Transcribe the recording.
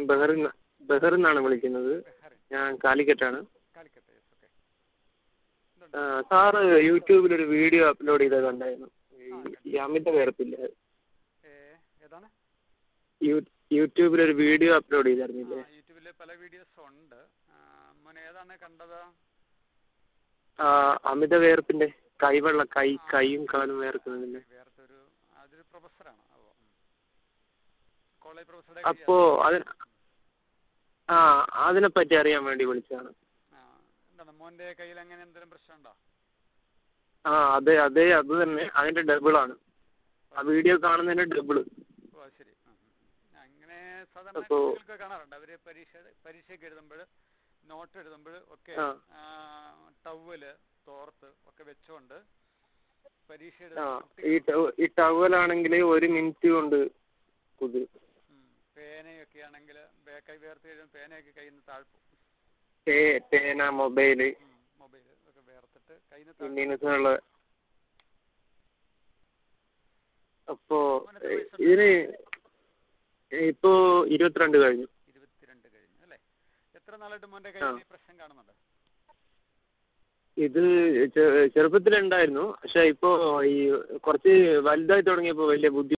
Bahrain ബഹറിൽ നിന്നാണ് വിളിക്കുന്നത് ബെഹറിൻ ഞാൻ കാലിക്കറ്റാണ് കാലിക്കറ്റ് യെസ് ഓക്കെ ആ, സാറ് യൂട്യൂബിലൊരു വീഡിയോ അപ്ലോഡ് ചെയ്തത് കണ്ടായിരുന്നു ഈ- ഈ അമിത വേർപ്പില്ല ഏതാണ് യൂ യൂട്യൂബിലൊരു വീഡിയോ അപ്ലോഡ് ആ ചെയ്തായിരുന്നില്ലേ യൂട്യൂബിൽ പല വീഡിയോസ് ഉണ്ട് ആ, മോൻ ഏതാണ് കണ്ടത് ആ അമിത വേർപ്പിന്റെ കൈവെള്ള കൈ കൈയും കാലും വേർക്കുന്നതിന്റെ വേറത്തൊരു അതൊരു പ്രൊഫസറാണ് ഓ കോളേജ് പ്രൊഫസറുടെ അപ്പോ അതിന് ആ അതിനെപ്പറ്റി അറിയാൻ വേണ്ടി വിളിച്ചതാണ് ആ എന്താണ് മോൻ്റെ കയ്യിൽ അങ്ങനെ എന്തെങ്കിലും പ്രശ്നമുണ്ടോ ആ അതെ അതെ അത് തന്നെ അതിന്റെ ഡബിൾ ആണ് ആ വീഡിയോ കാണുന്നതിന്റെ ഡബിൾ ഓ അത് ശരി ഉം, ഉം, ഉം. അങ്ങനെ സാധാരണ അപ്പോ- കുട്ടികൾക്ക് കാണാറുണ്ട് അവർ പരീക്ഷ പരീക്ഷയ്ക്ക് എഴുതുമ്പോൾ നോട്ട് എഴുതുമ്പോൾ ഒക്കെ ആ. ടവല് തോർത്ത് ഒക്കെ വെച്ചുകൊണ്ട് പരീക്ഷ ആ എഴുതുന്ന ഈ കുട്ടികൾ ടവ ഈ ടവലാണെങ്കിൽ ഒരു മിനിറ്റ് കൊണ്ട് കുതിരും ഉം, പേനയൊക്കെ ആണെങ്കിൽ കൈ വേർത്ത് കഴിയുമ്പോൾ പേനയൊക്കെ കയ്യിൽ നിന്ന് താഴ്പ്പും പേ പേന മൊബൈല് മൊബൈൽ ഒക്കെ വേർത്തിട്ട് കയ്യിൽ നിന്ന് താഴ്പ്പും ഇങ്ങനത്തെയുള്ള അപ്പോ ഇതിന് ഇപ്പോ ഇരുപത്തിരണ്ട് കഴിഞ്ഞു ഇരുപത്തിരണ്ട് കഴിഞ്ഞു അല്ലേ എത്ര നാളായിട്ട് മോൻ്റെ കയ്യിൽ ഈ പ്രശ്നം കാണുന്നുണ്ട് ഇത് ചെ- ചെറുപ്പത്തിലുണ്ടായിരുന്നു പക്ഷെ ഇപ്പോ ഈ കുറച്ച് വലുതായി തുടങ്ങിയപ്പോ വലിയ ബുദ്ധി